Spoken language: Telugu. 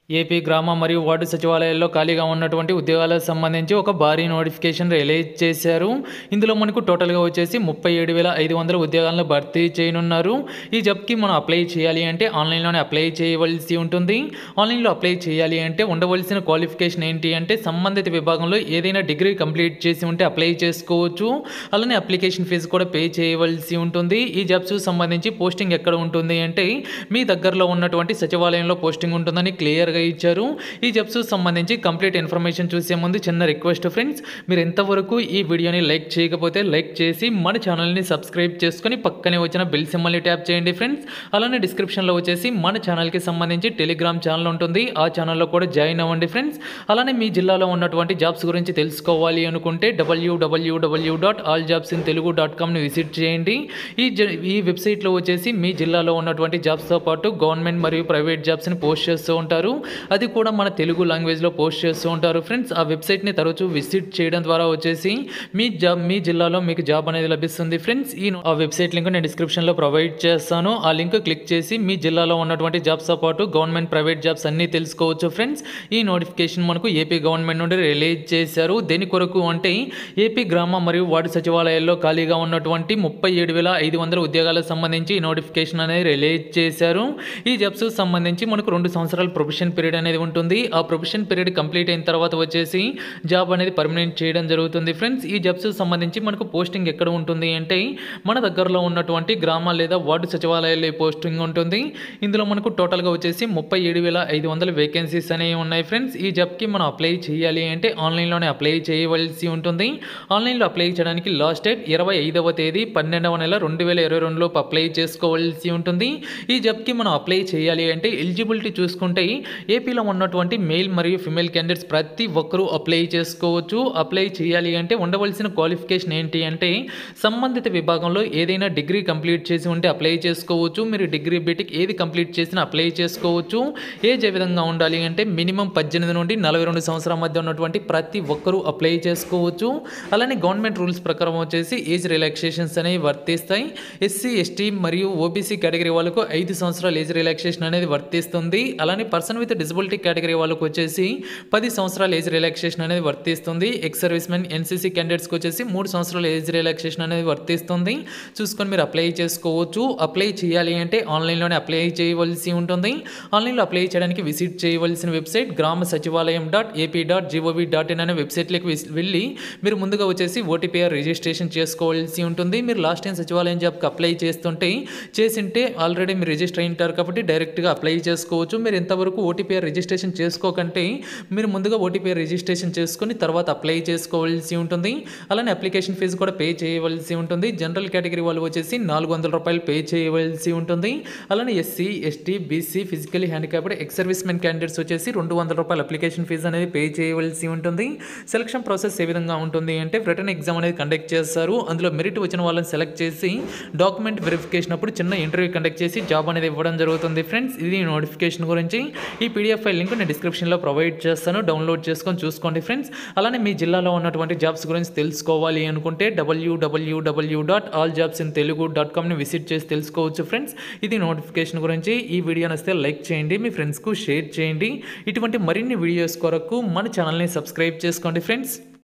ఏపీ గ్రామ మరియు వార్డు సచివాలయాల్లో ఖాళీగా ఉన్నటువంటి ఉద్యోగాలకు సంబంధించి ఒక భారీ నోటిఫికేషన్ రిలీజ్ చేశారు ఇందులో మనకు టోటల్గా వచ్చేసి ముప్పై ఏడు వేల ఐదు వందల ఉద్యోగాలను భర్తీ చేయనున్నారు ఈ జాబ్కి మనం అప్లై చేయాలి అంటే ఆన్లైన్లోనే అప్లై చేయవలసి ఉంటుంది ఆన్లైన్లో అప్లై చేయాలి అంటే ఉండవలసిన క్వాలిఫికేషన్ ఏంటి అంటే సంబంధిత విభాగంలో ఏదైనా డిగ్రీ కంప్లీట్ చేసి ఉంటే అప్లై చేసుకోవచ్చు అలానే అప్లికేషన్ ఫీజు కూడా పే చేయవలసి ఉంటుంది ఈ జాబ్స్ సంబంధించి పోస్టింగ్ ఎక్కడ ఉంటుంది అంటే మీ దగ్గరలో ఉన్నటువంటి సచివాలయంలో పోస్టింగ్ ఉంటుందని క్లియర్గా ఇచ్చారు ఈ జాబ్స్ సంబంధించి కంప్లీట్ ఇన్ఫర్మేషన్ చూసే ముందు చిన్న రిక్వెస్ట్ ఫ్రెండ్స్ మీరు ఎంతవరకు ఈ వీడియోని లైక్ చేయకపోతే లైక్ చేసి మన ఛానల్ని సబ్స్క్రైబ్ చేసుకొని పక్కనే వచ్చిన బెల్ సింబల్ని ట్యాప్ చేయండి ఫ్రెండ్స్ అలానే డిస్క్రిప్షన్లో వచ్చేసి మన ఛానల్కి సంబంధించి టెలిగ్రామ్ ఛానల్ ఉంటుంది ఆ ఛానల్లో కూడా జాయిన్ అవ్వండి ఫ్రెండ్స్ అలానే మీ జిల్లాలో ఉన్నటువంటి జాబ్స్ గురించి తెలుసుకోవాలి అనుకుంటే WWW dot all jobs in Telugu dot కామ్ని విజిట్ చేయండి ఈ జ- ఈ వెబ్సైట్లో వచ్చేసి మీ జిల్లాలో ఉన్నటువంటి జాబ్స్తో పాటు గవర్నమెంట్ మరియు ప్రైవేట్ జాబ్స్ని పోస్ట్ చేస్తూ ఉంటారు అది కూడా మన తెలుగు లాంగ్వేజ్లో పోస్ట్ చేస్తూ ఉంటారు ఫ్రెండ్స్ ఆ వెబ్సైట్ని తరచూ విజిట్ చేయడం ద్వారా వచ్చేసి మీ జాబ్ మీ జిల్లాలో మీకు జాబ్ అనేది లభిస్తుంది ఫ్రెండ్స్ ఈ ఆ వెబ్సైట్ లింక్ నేను డిస్క్రిప్షన్లో ప్రొవైడ్ చేస్తాను ఆ లింక్ క్లిక్ చేసి మీ జిల్లాలో ఉన్నటువంటి జాబ్స్తో పాటు గవర్నమెంట్ ప్రైవేట్ జాబ్స్ అన్నీ తెలుసుకోవచ్చు ఫ్రెండ్స్ ఈ నోటిఫికేషన్ మనకు ఏపీ గవర్నమెంట్ నుండి రిలీజ్ చేశారు దేని కొరకు అంటే ఏపీ గ్రామ మరియు వార్డు సచివాలయాల్లో ఖాళీగా ఉన్నటువంటి ముప్పై ఏడు వేల ఐదు వందల ఉద్యోగాలకు సంబంధించి ఈ నోటిఫికేషన్ అనేది రిలీజ్ చేశారు ఈ జాబ్స్ సంబంధించి మనకు రెండు సంవత్సరాల ప్రొఫెషన్ పీరియడ్ అనేది ఉంటుంది ఆ ప్రొఫెషన్ పీరియడ్ కంప్లీట్ అయిన తర్వాత వచ్చేసి జాబ్ అనేది పర్మనెంట్ చేయడం జరుగుతుంది ఫ్రెండ్స్ ఈ జాబ్స్ సంబంధించి మనకు పోస్టింగ్ ఎక్కడ ఉంటుంది అంటే మన దగ్గరలో ఉన్నటువంటి గ్రామ లేదా వార్డు సచివాలయాల్లో ఈ పోస్టింగ్ ఉంటుంది ఇందులో మనకు టోటల్గా వచ్చేసి ముప్పై ఏడు వేల ఐదు వందల వేకెన్సీస్ అనేవి ఉన్నాయి ఫ్రెండ్స్ ఈ జాబ్కి మనం అప్లై చేయాలి అంటే ఆన్లైన్లోనే అప్లై చేయవలసి ఉంటుంది ఆన్లైన్లో అప్లై చేయడానికి లాస్ట్ డేట్ ఇరవై ఐదవ తేదీ పన్నెండవ నెల రెండు వేల ఇరవై రెండులోపు అప్లై చేసుకోవాల్సి ఉంటుంది ఈ జాబ్కి మనం అప్లై చేయాలి అంటే ఎలిజిబిలిటీ చూసుకుంటే ఏపీలో ఉన్నటువంటి మెయిల్ మరియు ఫిమేల్ క్యాండిడేట్స్ ప్రతి ఒక్కరూ అప్లై చేసుకోవచ్చు అప్లై చేయాలి అంటే ఉండవలసిన క్వాలిఫికేషన్ ఏంటి అంటే సంబంధిత విభాగంలో ఏదైనా డిగ్రీ కంప్లీట్ చేసి ఉంటే అప్లై చేసుకోవచ్చు మీరు డిగ్రీ బీటెక్ ఏది కంప్లీట్ చేసినా అప్లై చేసుకోవచ్చు ఏజ్ ఏ విధంగా ఉండాలి అంటే మినిమం పద్దెనిమిది నుండి నలభై రెండు సంవత్సరాల మధ్య ఉన్నటువంటి ప్రతి ఒక్కరూ అప్లై చేసుకోవచ్చు అలానే గవర్నమెంట్ రూల్స్ ప్రకారం వచ్చేసి ఏజ్ రిలాక్సేషన్స్ అనేవి వర్తిస్తాయి ఎస్సీ ఎస్టీ మరియు ఓబీసీ కేటగిరీ వాళ్ళకు ఐదు సంవత్సరాల ఏజ్ రిలాక్సేషన్ అనేది వర్తిస్తుంది అలానే పర్సన్ విత్ డిసబిలిటీ కేటగిరీ వాళ్ళకు వచ్చేసి పది సంవత్సరాల ఏజ్ రిలాక్సేషన్ అనేది వర్తిస్తుంది ఎక్స్ సర్వీస్ మెన్ ఎన్సీసీ క్యాండిడేట్స్కి వచ్చేసి మూడు సంవత్సరాల ఏజ్ రిలాక్సేషన్ అనేది వర్తిస్తుంది చూసుకొని మీరు అప్లై చేసుకోవచ్చు అప్లై చేయాలి అంటే ఆన్లైన్లోనే అప్లై చేయవలసి ఉంటుంది ఆన్లైన్లో అప్లై చేయడానికి విజిట్ చేయవలసిన website Grama Sachivalayam dot AP dot GOV dot in అనే వెబ్సైట్లోకి విస్- వెళ్ళి మీరు ముందుగా వచ్చేసి ఓటీపీఆర్ రిజిస్ట్రేషన్ చేసుకోవాల్సి ఉంటుంది మీరు లాస్ట్ టైం సచివాలయం జాబ్కి అప్లై చేస్తుంటే చేసింటే ఆల్రెడీ మీరు రిజిస్టర్ అయి ఉంటారు కాబట్టి డైరెక్ట్గా అప్లై చేసుకోవచ్చు మీరు ఎంతవరకు ఓటీపీఆర్ రిజిస్ట్రేషన్ చేసుకోకంటే మీరు ముందుగా ఓటీపీఆర్ రిజిస్ట్రేషన్ చేసుకొని తర్వాత అప్లై చేసుకోవాల్సి ఉంటుంది అలానే అప్లికేషన్ ఫీజు కూడా పే చేయవలసి ఉంటుంది జనరల్ కేటగిరీ వాళ్ళు వచ్చేసి నాలుగు వందల రూపాయలు పే చేయవలసి ఉంటుంది అలానే SC ST BC physically handicapped ex servicemen candidates వచ్చేసి రెండు వందల రూపాయల అప్లికేషన్ ఫీజు అనేది పే చేయవలసి ఉంటుంది సెలక్షన్ ప్రాసెస్ ఏ విధంగా ఉంటుంది అంటే రిటర్న్ ఎగ్జామ్ అనేది కండక్ట్ చేస్తారు అందులో మెరిట్ వచ్చిన వాళ్ళని సెలెక్ట్ చేసి డాక్యుమెంట్ వెరిఫికేషన్ అప్పుడు చిన్న ఇంటర్వ్యూ కండక్ట్ చేసి జాబ్ అనేది ఇవ్వడం జరుగుతుంది ఫ్రెండ్స్ ఇది నోటిఫికేషన్ గురించి ఈ పీడిఎఫ్ ఫైల్ లింక్ నేను డిస్క్రిప్షన్లో ప్రొవైడ్ చేస్తాను డౌన్లోడ్ చేసుకొని చూసుకోండి ఫ్రెండ్స్ అలానే మీ జిల్లాలో ఉన్నటువంటి జాబ్స్ గురించి తెలుసుకోవాలి అనుకుంటే WWW dot all jobs in Telugu dot కామ్ని విజిట్ చేసి తెలుసుకోవచ్చు ఫ్రెండ్స్ ఇది నోటిఫికేషన్ గురించి ఈ వీడియో నచ్చితే లైక్ చేయండి మీ ఫ్రెండ్స్కు షేర్ చేయండి ఇటువంటి మరిన్ని వీడియోస్ కొరకు మన ఛానల్ని సబ్స్క్రైబ్ చేసుకోండి ఫ్రెండ్స్